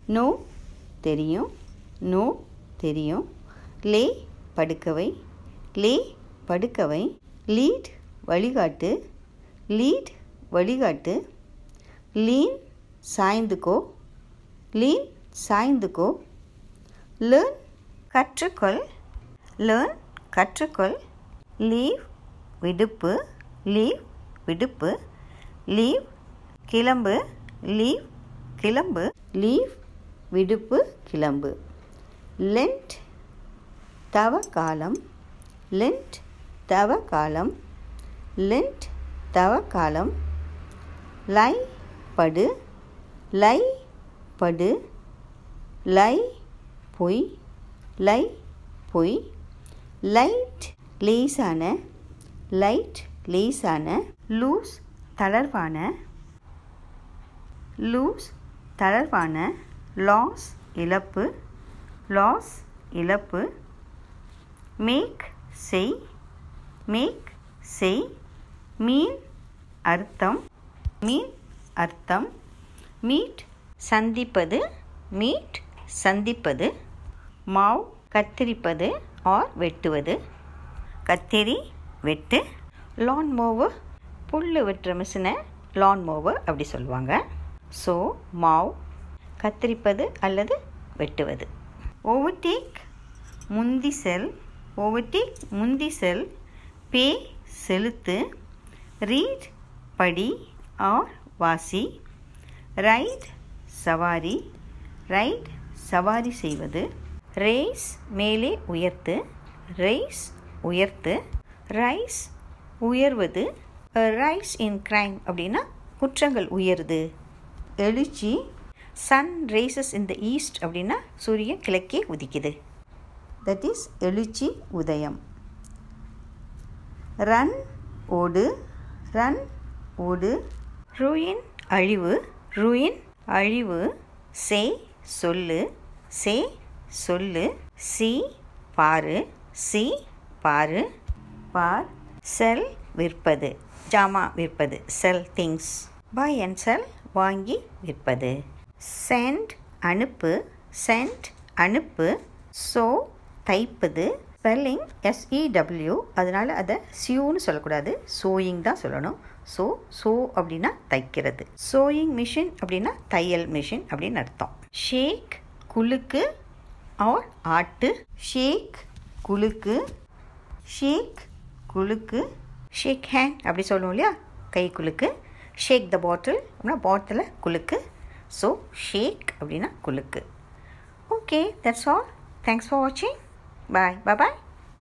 no தெரியும் know தெரியும் lay படுக்கவை லே படுக்கவை லீட் வழிகாட்டு லீட் வழிகாட்டு லீன் சாய்ந்துக்கோ லீன் சாய்ந்துக்கோ லேர்ன் கற்றுக்கொள் லேர்ன் கற்றுக்கொள் லீவ் விடுப்பு லீவ் விடுப்பு லீவ் கிளம்பு லீவ் கிளம்பு லீவ் விடுப்பு கிளம்பு லென்ட் தவ காலம் லென்ட் தவ காலம் லென்ட் தவ காலம் லை படு லை படு லை பொய் லை பொய் லைட் லேசான லைட் லேசான லூஸ் தளர்வான லூஸ் தளர்வான லாஸ் இழப்பு லாஸ் இழப்பு மேக் செய் மேக் செய் மீன் அர்த்தம் மீன் அர்த்தம் மீட் சந்திப்பது மீட் சந்திப்பது மாவ் கத்திரிப்பது ஆர் வெட்டுவது கத்திரி வெட்டு லான் மோவு புல் வெட்டுற மிஷினை லான் மோவு அப்படி சொல்லுவாங்க ஸோ மாவ் கத்திரிப்பது அல்லது வெட்டுவது ஓவர்டேக் முந்தி செல் ஓவர்டேக் முந்தி செல் பே செலுத்து ரீட் படி ஆர் வாசி ரைட் சவாரி ரைட் சவாரி செய்வது ரேஸ் மேலே உயர்த்து ரேஸ் உயர்த்து ரைஸ் உயர்வது ரைஸ் இன் கிரைம் அப்படின்னா குற்றங்கள் உயருது எழுச்சி sun rises in the east அப்படின்னா சூரியன் கிழக்கே உதிக்குது தட் இஸ் எழுச்சி உதயம் ரன் ஓடு ரன் ஓடு ரூயின் அழிவு ரூயின் அழிவு சே சொல்லு சே சொல்லு சி பாரு சி பாரு பார் செல் விற்பது ஜாமா விற்பது sell things buy and sell வாங்கி விற்பது சென்ட் அனுப்பு சென்ட் அனுப்பு ஸோ தைப்பது ஸ்பெல்லிங் எஸ்இடபிள்யூ அதனால் அதை சியூன்னு சொல்லக்கூடாது சோயிங் தான் சொல்லணும் ஸோ ஸோ அப்படின்னா தைக்கிறது சோயிங் மிஷின் அப்படின்னா தையல் மிஷின் அப்படின்னு அர்த்தம் ஷேக் குலுக்கு ஆர் ஆட்டு ஷேக் குலுக்கு ஷேக் குலுக்கு ஷேக் ஹேண்ட் அப்படி சொல்லுவோம் இல்லையா கை குலுக்கு ஷேக் த பாட்டில் அப்படின்னா பாட்டிலை குலுக்கு ஸோ ஷேக் அப்படின்னா குலுக்கு okay that's all thanks for வாட்சிங் பாய் பாய்